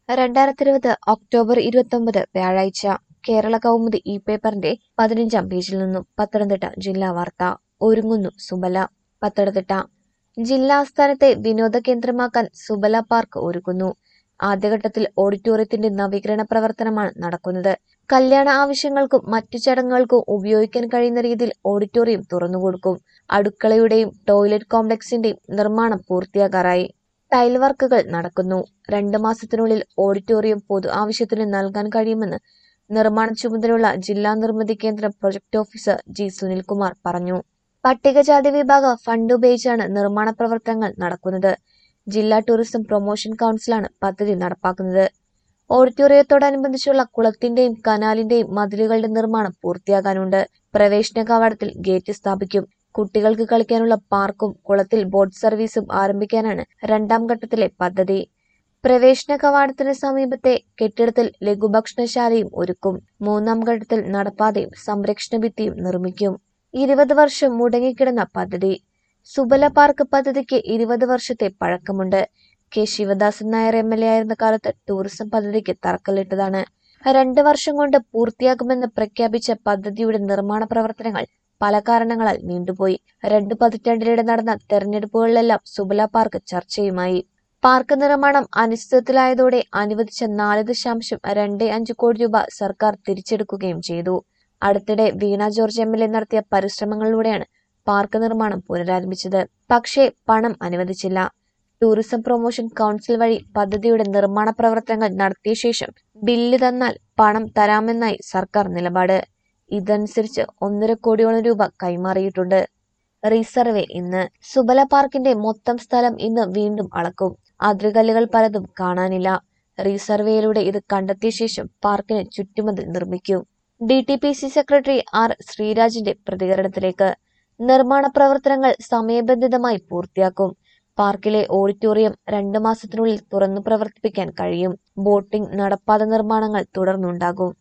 രണ്ടായിരത്തി ഇരുപത് ഒക്ടോബർ ഇരുപത്തൊമ്പത് വ്യാഴാഴ്ച കേരള കൗമുദി ഈ പേപ്പറിന്റെ പതിനഞ്ചാം പേജിൽ നിന്നും പത്തനംതിട്ട ജില്ലാ വാർത്ത ഒരുങ്ങുന്നു സുബല പത്തനംതിട്ട ജില്ലാസ്ഥാനത്തെ വിനോദ കേന്ദ്രമാക്കാൻ സുബല പാർക്ക് ഒരുക്കുന്നു ആദ്യഘട്ടത്തിൽ ഓഡിറ്റോറിയത്തിന്റെ നവീകരണ പ്രവർത്തനമാണ് നടക്കുന്നത് കല്യാണ ആവശ്യങ്ങൾക്കും മറ്റു ചടങ്ങുകൾക്കും ഉപയോഗിക്കാൻ കഴിയുന്ന രീതിയിൽ ഓഡിറ്റോറിയം തുറന്നുകൊടുക്കും അടുക്കളയുടെയും ടോയ്ലറ്റ് കോംപ്ലക്സിന്റെയും നിർമ്മാണം പൂർത്തിയാകാറായി ടൈൽ വർക്കുകൾ നടക്കുന്നു രണ്ട് മാസത്തിനുള്ളിൽ ഓഡിറ്റോറിയം പൊതു ആവശ്യത്തിന് നൽകാൻ കഴിയുമെന്ന് നിർമ്മാണ ചുമതലയുള്ള ജില്ലാ നിർമ്മിതി കേന്ദ്രം പ്രൊജക്ട് ഓഫീസർ ജി സുനിൽകുമാർ പറഞ്ഞു പട്ടികജാതി വിഭാഗ ഫണ്ട് ഉപയോഗിച്ചാണ് നിർമ്മാണ പ്രവർത്തനങ്ങൾ നടക്കുന്നത് ജില്ലാ ടൂറിസം പ്രൊമോഷൻ കൗൺസിലാണ് പദ്ധതി നടപ്പാക്കുന്നത് ഓഡിറ്റോറിയത്തോടനുബന്ധിച്ചുള്ള കുളത്തിന്റെയും കനാലിന്റെയും മതിലുകളുടെ നിർമ്മാണം പൂർത്തിയാകാനുണ്ട് പ്രവേശന കവാടത്തിൽ ഗേറ്റ് സ്ഥാപിക്കും കുട്ടികൾക്ക് കളിക്കാനുള്ള പാർക്കും കുളത്തിൽ ബോട്ട് സർവീസും ആരംഭിക്കാനാണ് രണ്ടാം ഘട്ടത്തിലെ പദ്ധതി പ്രവേശന കവാടത്തിന് സമീപത്തെ കെട്ടിടത്തിൽ ലഘുഭക്ഷണശാലയും ഒരുക്കും മൂന്നാം ഘട്ടത്തിൽ നടപ്പാതയും സംരക്ഷണ ഭിത്തിയും നിർമ്മിക്കും ഇരുപത് വർഷം മുടങ്ങിക്കിടന്ന പദ്ധതി സുബല പാർക്ക് പദ്ധതിക്ക് ഇരുപത് വർഷത്തെ പഴക്കമുണ്ട് K Sivadasan Nair M L A ആയിരുന്ന കാലത്ത് ടൂറിസം പദ്ധതിക്ക് തറക്കല്ലിട്ടതാണ് രണ്ട് വർഷം കൊണ്ട് പൂർത്തിയാക്കുമെന്ന് പ്രഖ്യാപിച്ച പദ്ധതിയുടെ നിർമ്മാണ പ്രവർത്തനങ്ങൾ പല കാരണങ്ങളാൽ നീണ്ടുപോയി രണ്ട് പതിറ്റാണ്ടിനിടെ നടന്ന തെരഞ്ഞെടുപ്പുകളിലെല്ലാം സുബല പാർക്ക് ചർച്ചയുമായി പാർക്ക് നിർമ്മാണം അനിശ്ചിതത്തിലായതോടെ അനുവദിച്ച നാല് ദശാംശം രണ്ട് അഞ്ച് കോടി രൂപ സർക്കാർ തിരിച്ചെടുക്കുകയും ചെയ്തു അടുത്തിടെ Veena George M L A നടത്തിയ പരിശ്രമങ്ങളിലൂടെയാണ് പാർക്ക് നിർമ്മാണം പുനരാരംഭിച്ചത് പക്ഷേ പണം അനുവദിച്ചില്ല ടൂറിസം പ്രൊമോഷൻ കൗൺസിൽ വഴി പദ്ധതിയുടെ നിർമ്മാണ പ്രവർത്തനങ്ങൾ നടത്തിയ ശേഷം ബില്ല് തന്നാൽ പണം തരാമെന്നായി സർക്കാർ നിലപാട് ഇതനുസരിച്ച് ഒന്നര കോടിയോളം രൂപ കൈമാറിയിട്ടുണ്ട് റീസർവേ ഇന്ന് സുബല പാർക്കിന്റെ മൊത്തം സ്ഥലം ഇന്ന് വീണ്ടും അളക്കും അതിരുകല്ലുകൾ പലതും കാണാനില്ല റീസർവേയിലൂടെ ഇത് കണ്ടെത്തിയ ശേഷം പാർക്കിന് ചുറ്റുമതിൽ നിർമ്മിക്കും D T P C secretary R ശ്രീരാജിന്റെ പ്രതികരണത്തിലേക്ക് നിർമ്മാണ പ്രവർത്തനങ്ങൾ സമയബന്ധിതമായി പൂർത്തിയാക്കും പാർക്കിലെ ഓഡിറ്റോറിയം രണ്ട് മാസത്തിനുള്ളിൽ തുറന്നു പ്രവർത്തിപ്പിക്കാൻ കഴിയും ബോട്ടിംഗ് നടപ്പാത നിർമ്മാണങ്ങൾ തുടർന്നുണ്ടാകും